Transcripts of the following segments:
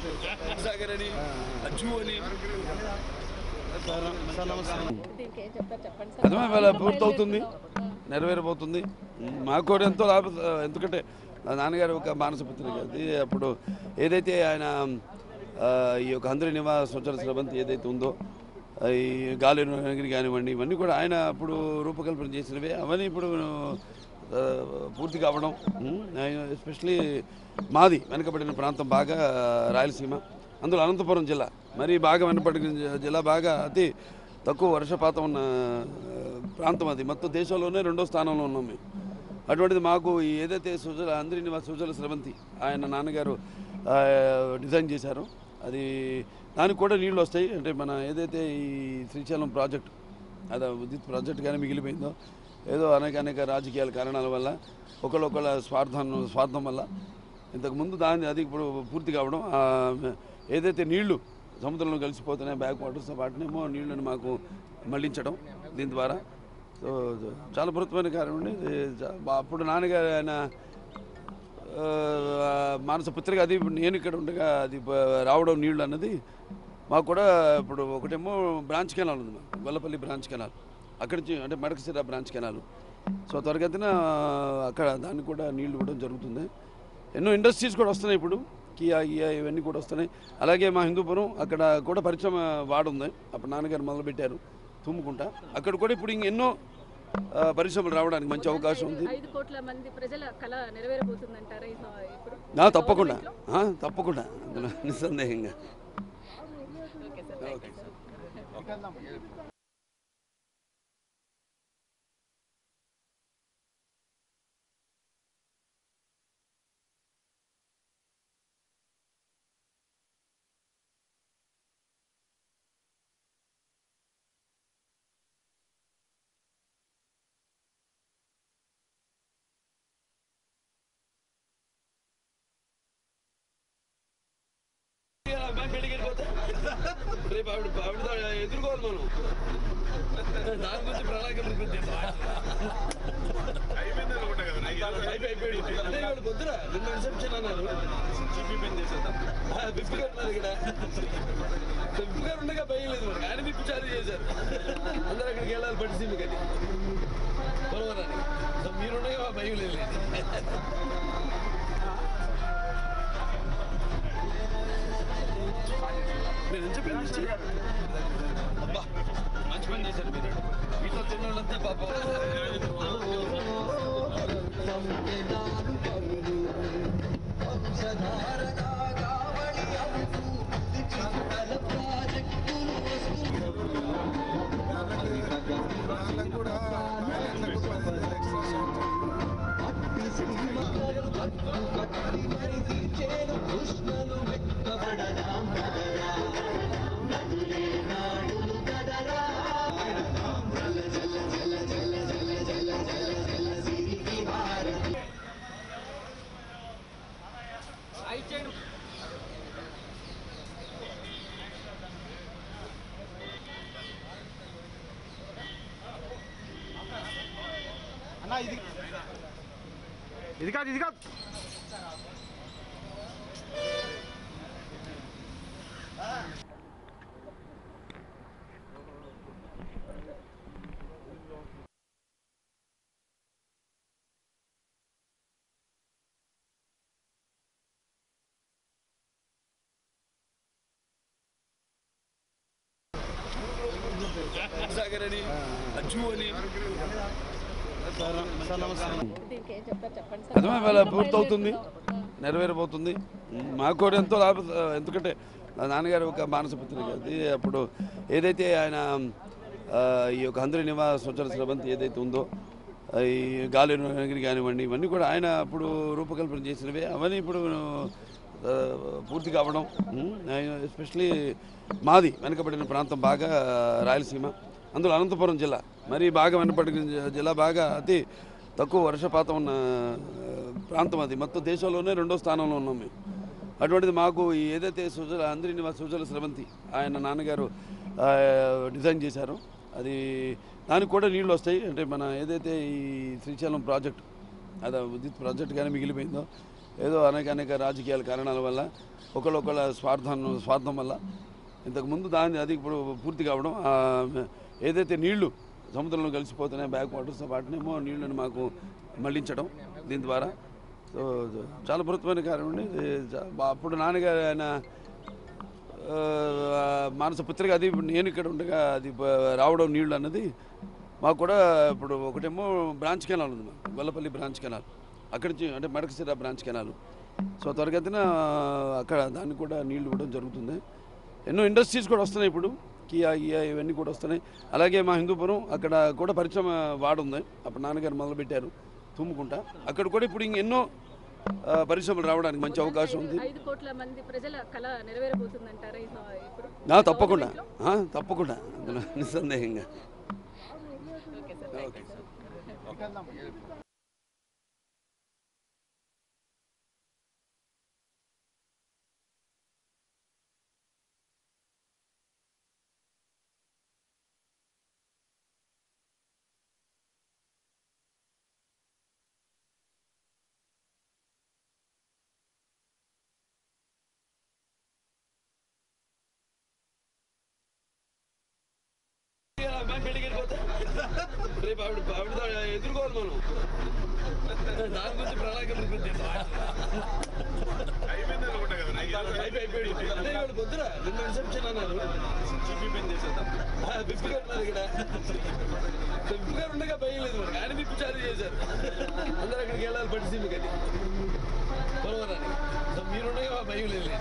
సాగర్ అని అజ్జు అని దీనికి ఏం చెప్తారు చెప్పండి అదే ఇవాళ పూర్తవుతుంది నెరవేరబోతుంది మాకు కూడా ఎంతో లాభ ఎందుకంటే నా నాన్నగారు ఒక మానస పుత్రిక అది అప్పుడు ఏదైతే ఆయన ఆ, ఈ యొక్క హంద్రి నివాస స్వచ్ఛల స్రవంతి ఏదైతే ఉందో ఆ, ఈ గాలి నగిరి కానివ్వండి ఇవన్నీ కూడా ఆయన అప్పుడు రూపకల్పన చేసినవే అవన్నీ ఇప్పుడు ఆ, పూర్తి కావడం ఎస్పెషలీ మాది వెనకబడిన ప్రాంతం బాగా రాయలసీమ అందులో అనంతపురం జిల్లా మరి బాగా వెనకబడిన జిల్లా బాగా అతి తక్కువ వర్షపాతం ఉన్న ఆ, ప్రాంతం అది మొత్తం దేశంలోనే రెండో స్థానంలో ఉన్నాం మేము అటువంటిది మాకు ఈ ఏదైతే సుజల అందరి నివాస సుజల స్రవంతి ఆయన నాన్నగారు ఆ, డిజైన్ చేశారో అది దానికి కూడా నీళ్ళు వస్తాయి అంటే మన ఏదైతే ఈ శ్రీశైలం ప్రాజెక్ట్ అది విద్యుత్ ప్రాజెక్ట్ కానీ మిగిలిపోయిందో ఏదో అనేక అనేక రాజకీయాల కారణాల వల్ల ఒకళ్ళొకళ్ళ స్వార్థం స్వార్థం వల్ల ఇంతకుముందు దాన్ని అది ఇప్పుడు పూర్తి కావడం ఆ, ఏదైతే నీళ్లు సముద్రంలో కలిసిపోతున్నాయి బ్యాక్ వాటర్స్తో పాటునేమో నీళ్ళని మాకు మళ్లించడం దీని ద్వారా సో చాలా బృహత్తమైన కార్యం అండి ఇది చా- అప్పుడు నాన్నగారు ఆయన ఆ, మానస పుత్రిక అది నేను ఇక్కడ ఉండగా అది ప- రావడం నీళ్ళు అన్నది మాకు కూడా ఇప్పుడు ఒకటేమో బ్రాంచ్ కెనాల్ ఉంది మాకు గొల్లపల్లి బ్రాంచ్ కెనాల్ అక్కడి నుంచి అంటే మడకసిర బ్రాంచ్ కెనాల్ సో త్వరగతిన అక్కడ దానికి కూడా నీళ్లు ఇవ్వడం జరుగుతుంది ఎన్నో ఇండస్ట్రీస్ కూడా వస్తున్నాయి ఇప్పుడు కియా గియా ఇవన్నీ కూడా వస్తున్నాయి అలాగే మా హిందూపురం అక్కడ కూడా పరిశ్రమ వాడుంది అప్పుడు నాన్నగారు మొదలుపెట్టారు తుమ్ముకుంటా అక్కడ కూడా ఇప్పుడు ఇంక ఎన్నో ఆ, పరిశ్రమలు రావడానికి మంచి అవకాశం ఉంది ఐదు కోట్ల మంది ప్రజల కళ నెరవేరబోతుందంటారా ఈ స- ఇప్పుడు ఆ, తప్పకుండా ఆ, తప్పకుండా అందులో నిస్సందేహంగా ఓకే సార్ ఓకే సార్ అమ్మాయి పెళ్ళికి వెళ్ళిపోతే రేపు ఆవిడ ఆవిడతో ఎదుర్కోవాలి మనం దాని గురించి ప్రణాళిక గురించి అయిపోయి అయిపోయింది అదే ఇవాళ పొద్దున నిన్న రిసెప్షన్ అన్నారు ఆ, విప్పి గారు ఉన్నారు ఇక్కడ సో విప్పి గారు ఉండగా భయం లేదు మనకి ఆయన విప్పి చాలు చేశారు అందరూ అక్కడికి వెళ్ళాలి పట్టిసీమ కానీ పొలవరానికి సో మీరుండగా మా భయం లేదు నేను ఎంత పని చేసి అబ్బా మంచి పని చేశారు మీరు మీతో తిన్నోళ్ళంతా పాపం ఇది కాదు ఇది కాదు సాగర్ అని అజ్జు అని దీనికి ఏం చెప్తారు చెప్పండి అదే ఇవాళ పూర్తవుతుంది నెరవేరబోతుంది మాకు కూడా ఎంతో లాభ ఎందుకంటే నా నాన్నగారు ఒక మానస పుత్రిక అది అప్పుడు ఏదైతే ఆయన ఆ, ఈ యొక్క హంద్రి నివాస స్వచ్ఛల స్రవంతి ఏదైతే ఉందో ఆ, ఈ గాలి నగిరి కానివ్వండి ఇవన్నీ కూడా ఆయన అప్పుడు రూపకల్పన చేసినవే అవన్నీ ఇప్పుడు ఆ, పూర్తి కావడం ఎస్పెషలీ మాది వెనకబడిన ప్రాంతం బాగా రాయలసీమ అందులో అనంతపురం జిల్లా మరి బాగా వెనకబడిన జి- జిల్లా బాగా అతి తక్కువ వర్షపాతం ఉన్న ఆ, ప్రాంతం అది మొత్తం దేశంలోనే రెండో స్థానంలో ఉన్నాం మేము అటువంటిది మాకు ఈ ఏదైతే సుజల అందరి నివాస సుజల స్రవంతి ఆయన నాన్నగారు ఆ, డిజైన్ చేశారో అది దానికి కూడా నీళ్ళు వస్తాయి అంటే మన ఏదైతే ఈ శ్రీశైలం ప్రాజెక్ట్ అది విద్యుత్ ప్రాజెక్ట్ కానీ మిగిలిపోయిందో ఏదో అనేక అనేక రాజకీయాల కారణాల వల్ల ఒకళ్ళొకళ్ళ స్వార్థం స్వార్థం వల్ల ఇంతకుముందు దాన్ని అది ఇప్పుడు పూర్తి కావడం ఆ, ఏదైతే నీళ్లు సముద్రంలో కలిసిపోతున్నాయి బ్యాక్ వాటర్స్తో పాటునేమో నీళ్ళని మాకు మళ్లించడం దీని ద్వారా సో చాలా బృహత్మైన కార్యం అండి ఇది చా- బా- అప్పుడు నాన్నగారు ఆయన ఆ, మానస పుత్రిక అది ఇప్పుడు నేను ఇక్కడ ఉండగా అది ప- రావడం నీళ్ళు అన్నది మాకు కూడా ఇప్పుడు ఒకటేమో బ్రాంచ్ కెనాల్ ఉంది మాకు గొల్లపల్లి బ్రాంచ్ కెనాల్ అక్కడి నుంచి అంటే మడకసిర బ్రాంచ్ కెనాల్ సో త్వరగతిన అక్కడ దానికి కూడా నీళ్లు ఇవ్వడం జరుగుతుంది ఎన్నో ఇండస్ట్రీస్ కూడా వస్తున్నాయి ఇప్పుడు కియా గియా ఇవన్నీ కూడా వస్తున్నాయి అలాగే మా హిందూపురం అక్కడ కూడా పరిశ్రమ వాడుంది అప్పుడు నాన్నగారు మొదలుపెట్టారు తుమ్ముకుంటా అక్కడ కూడా ఇప్పుడు ఇంక ఎన్నో ఆ, పరిశ్రమలు రావడానికి మంచి అవకాశం ఉంది ఐదు కోట్ల మంది ప్రజల కళ నెరవేరబోతుందంటారా ఈ స- ఇప్పుడు నా తప్పకుండా ఆ, తప్పకుండా అందులో నిస్సందేహంగా okay sir thank you sir రేపు ఆవిడ ఆవిడతో ఎదుర్కోవాలి మనం దాని గురించి ప్రణాళికల గురించి అయిపోయి- అయిపోయింది. అదే ఇవాళ పొద్దున నిన్న రిసెప్షన్ అన్నారు ఆ, విప్పి గారు ఉన్నారు ఇక్కడ సో విప్పి గారు ఉండగా భయం లేదు మనకి ఆయన విప్పి చాలు చేశారు అందరూ అక్కడికి వెళ్ళాలి పట్టి సీమ కానీ పొలవరానికి సో మీరుండగా మా భయం లేదు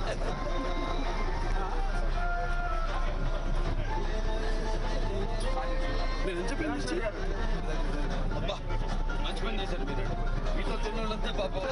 మీరు ఎంత చెప్పారు అబ్బా మంచి పని చేశారు మీరు వీటిలో తిన్నోళ్ళంతా పాపం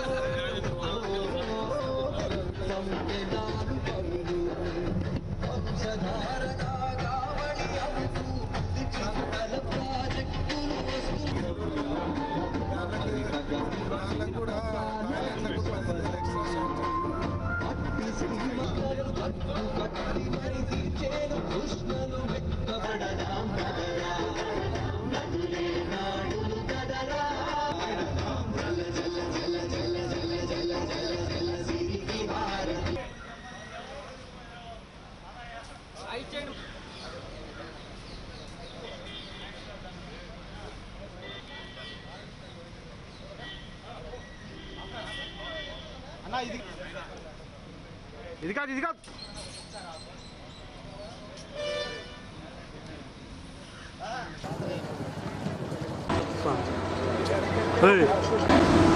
అన్న ఇది ఇది కాదు ఇది కాదు ఏయ్